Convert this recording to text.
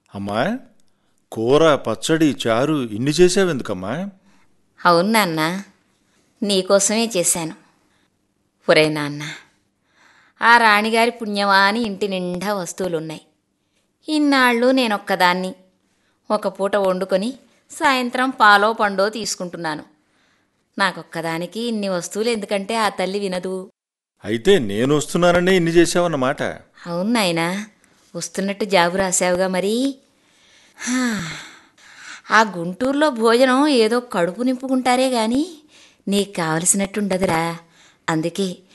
అమ్మా కూర పచ్చడి చారు ఇన్ని చేసావెందుకమ్మా అవును నాన్న నీకోసమే చేశాను ఒరే నాన్న ఆ రాణిగారి పుణ్యమా అని ఇంటి నిండా వస్తువులున్నాయి ఇన్నాళ్ళు నేనొక్కదాన్ని ఒక పూట వండుకొని సాయంత్రం పాలో పండో తీసుకుంటున్నాను నాకొక్కదానికి ఇన్ని వస్తువులు ఎందుకంటే ఆ తల్లి వినదు అయితే నేను వస్తున్నాననే ఇన్ని చేసావన్నమాట అవును నాయనా వస్తున్నట్టు జాబు రాశావుగా మరి హా, ఆ గుంటూరులో భోజనం ఏదో కడుపు నింపుకుంటారే గాని నీకు కావలసినట్టుండదురా అందుకే